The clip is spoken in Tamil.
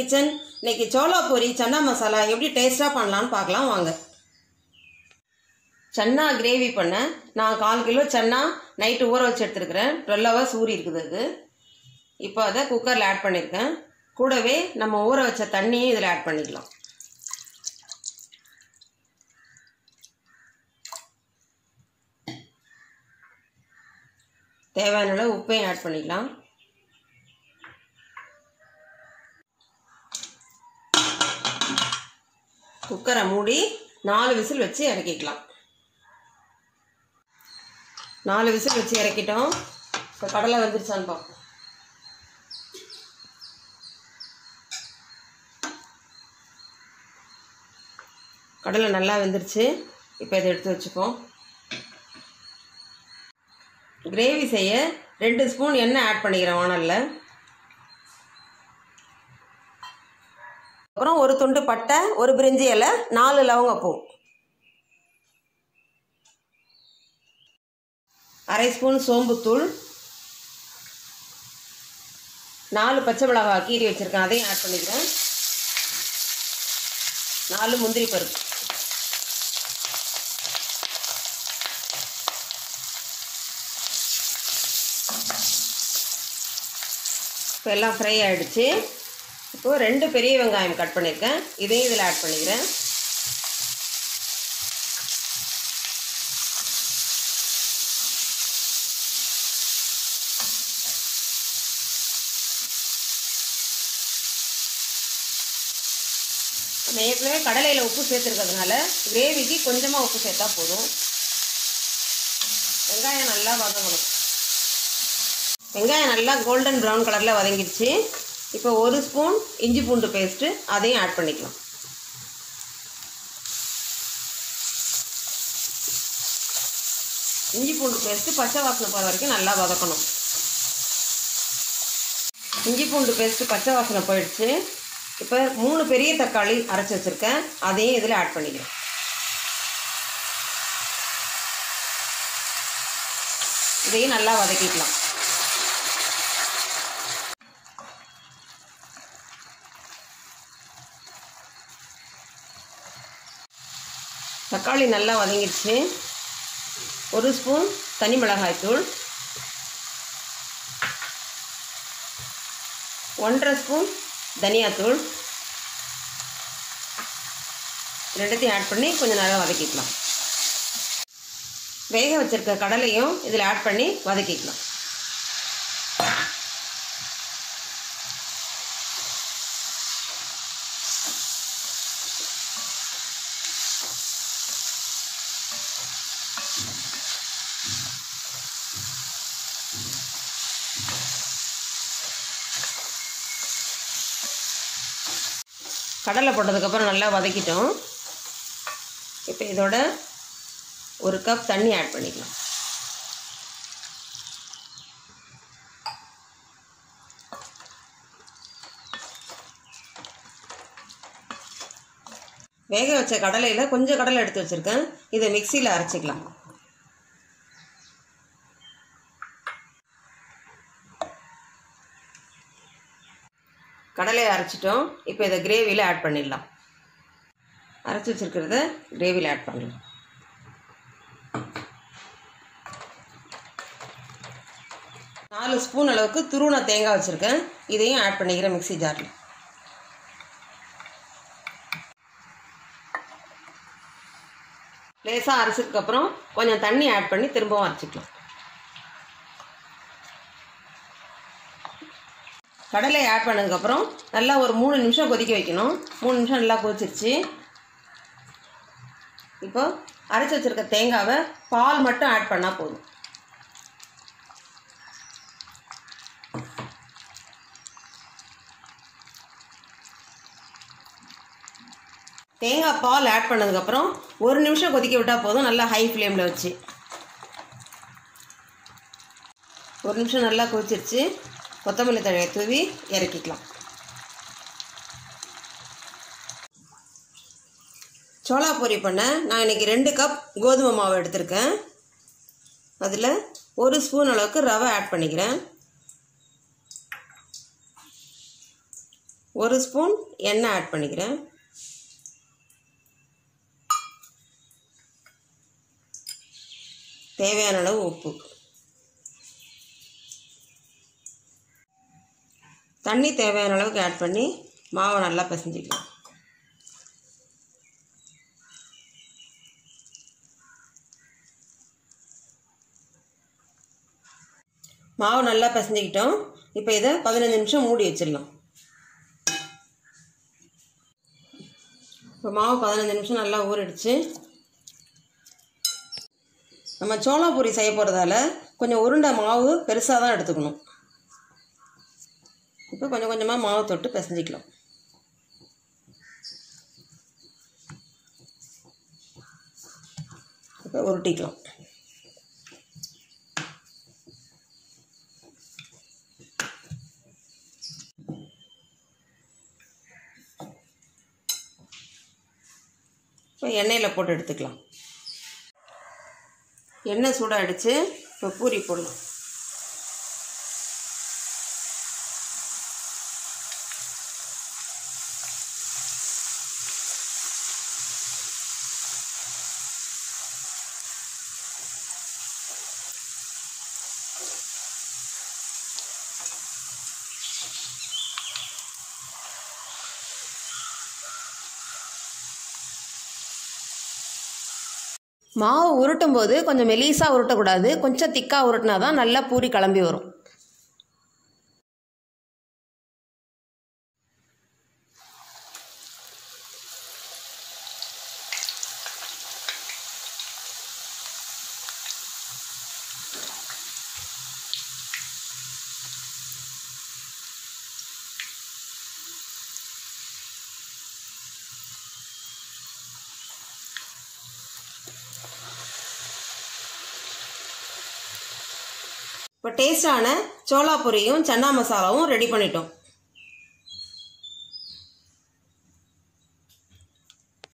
கிச்சன் இன்னைக்கு சோளா பூரி சன்னா மசாலா எப்படி டேஸ்ட்டாக பண்ணலான்னு பார்க்கலாம் வாங்க சன்னா கிரேவி பண்ண நான் கால் கிலோ சன்னா நைட்டு ஊற வச்சு எடுத்துருக்கிறேன் டுவெல் ஹவர்ஸ் ஊறி இருக்குது அது இப்போ அதை குக்கரில் ஆட் பண்ணியிருக்கேன் கூடவே நம்ம ஊற வச்ச தண்ணியும் இதில் ஆட் பண்ணிக்கலாம் தேவையான அளவு உப்பையும் ஆட் பண்ணிக்கலாம் குக்கரை மூடி நாலு விசில் வச்சு இறக்கிக்கலாம் நாலு விசில் வச்சு இறக்கிட்டோம் இப்போ கடலை வந்துருச்சான்னு பார்ப்போம் கடலை நல்லா வெந்துருச்சு இப்போ இதை எடுத்து வச்சுப்போம் கிரேவி செய்ய ரெண்டு ஸ்பூன் எண்ணெய் ஆட் பண்ணிக்கிறேன் வானலில் அப்புறம் ஒரு துண்டு பட்டை ஒரு பிரிஞ்சி இலை நாலு லவங்கப்பூ அரை ஸ்பூன் சோம்புத்தூள் நாலு பச்சை மிளகாய் கீரி வச்சுருக்கேன் அதையும் ஆட் பண்ணிக்கிறேன் நாலு முந்திரி பருப்பு இப்போ எல்லாம் ஃப்ரை ஆகிடுச்சு இப்போது ரெண்டு பெரிய வெங்காயம் கட் பண்ணியிருக்கேன் இதையும் இதில் ஆட் பண்ணிக்கிறேன் நம்ம ஏற்கனவே கடலையில் உப்பு சேர்த்துருக்கிறதுனால கிரேவிக்கு கொஞ்சமாக உப்பு சேர்த்தா போதும் வெங்காயம் நல்லா வதங்கணும் வெங்காயம் நல்லா கோல்டன் ப்ரௌன் கலரில் வதங்கிடுச்சு இப்போ ஒரு ஸ்பூன் இஞ்சி பூண்டு பேஸ்ட்டு அதையும் ஆட் பண்ணிக்கலாம் இஞ்சி பூண்டு பேஸ்ட்டு பச்சை வாசனை போகிற வரைக்கும் நல்லா வதக்கணும் இஞ்சி பூண்டு பேஸ்ட்டு பச்சை வாசனை போயிடுச்சு இப்போ மூணு பெரிய தக்காளி அரைச்சி வச்சுருக்கேன் அதையும் இதில் ஆட் பண்ணிக்கிறேன் இதையும் நல்லா வதக்கிக்கலாம் தக்காளி நல்லா வதங்கிடுச்சு ஒரு ஸ்பூன் தனி மிளகாய்த்தூள் ஒன்றரை ஸ்பூன் தனியாத்தூள் ரெண்டுத்தையும் ஆட் பண்ணி கொஞ்சம் நேரம் வதக்கிக்கலாம் வேக வச்சுருக்க கடலையும் இதில் ஆட் பண்ணி வதக்கிக்கலாம் கடலை போட்டதுக்கப்புறம் நல்லா வதக்கிட்டோம் இப்போ இதோட ஒரு கப் தண்ணி ஆட் பண்ணிக்கலாம் வேக வச்ச கடலையில் கொஞ்சம் கடலை எடுத்து வச்சுருக்கேன் இதை மிக்சியில் அரைச்சிக்கலாம் கடலையை அரைச்சிட்டோம் இப்போ இதை கிரேவியில் ஆட் பண்ணிடலாம் அரைச்சி வச்சுருக்கிறத கிரேவியில் ஆட் பண்ணலாம் நாலு ஸ்பூன் அளவுக்கு துருவன தேங்காய் வச்சுருக்கேன் இதையும் ஆட் பண்ணிக்கிறேன் மிக்ஸி ஜாரில் லேசாக அரைச்சதுக்கப்புறம் கொஞ்சம் தண்ணி ஆட் பண்ணி திரும்பவும் அரைச்சிக்கலாம் கடலை ஆட் பண்ணதுக்கப்புறம் நல்லா ஒரு மூணு நிமிஷம் கொதிக்க வைக்கணும் மூணு நிமிஷம் நல்லா கொதிச்சிருச்சு இப்போ அரைச்சி வச்சுருக்க தேங்காவை பால் மட்டும் ஆட் பண்ணால் போதும் தேங்காய் பால் ஆட் பண்ணதுக்கப்புறம் ஒரு நிமிஷம் கொதிக்க விட்டால் போதும் நல்லா ஹை ஃப்ளேமில் வச்சு ஒரு நிமிஷம் நல்லா கொதிச்சிருச்சு கொத்தமல்லி தழையை தூவி இறக்கிக்கலாம் சோளா பொரி பண்ண நான் இன்றைக்கி ரெண்டு கப் கோதுமை மாவு எடுத்திருக்கேன் அதில் ஒரு ஸ்பூன் அளவுக்கு ரவை ஆட் பண்ணிக்கிறேன் ஒரு ஸ்பூன் எண்ணெய் ஆட் பண்ணிக்கிறேன் தேவையான அளவு உப்பு தண்ணி தேவையான அளவுக்கு ஆட் பண்ணி மாவை நல்லா பிசைஞ்சிக்கலாம் மாவு நல்லா பிசைஞ்சிக்கிட்டோம் இப்போ இதை பதினஞ்சு நிமிஷம் மூடி வச்சிடலாம் இப்போ மாவு பதினஞ்சு நிமிஷம் நல்லா ஊறிடுச்சு நம்ம சோளாபூரி செய்ய போகிறதால கொஞ்சம் உருண்டை மாவு பெருசாக தான் எடுத்துக்கணும் இப்போ கொஞ்சம் கொஞ்சமாக மாவு தொட்டு பிசைஞ்சிக்கலாம் இப்போ உருட்டிக்கலாம் இப்போ எண்ணெயில் போட்டு எடுத்துக்கலாம் எண்ணெய் சூடாகிடுச்சு இப்போ பூரி போடலாம் மாவு உருட்டும் போது கொஞ்சம் மெலிசாக உருட்டக்கூடாது கொஞ்சம் திக்காக உருட்டினா தான் நல்லா பூரி கிளம்பி வரும் இப்போ டேஸ்டான சோளா பூரியும் சன்னா மசாலாவும் ரெடி பண்ணிட்டோம்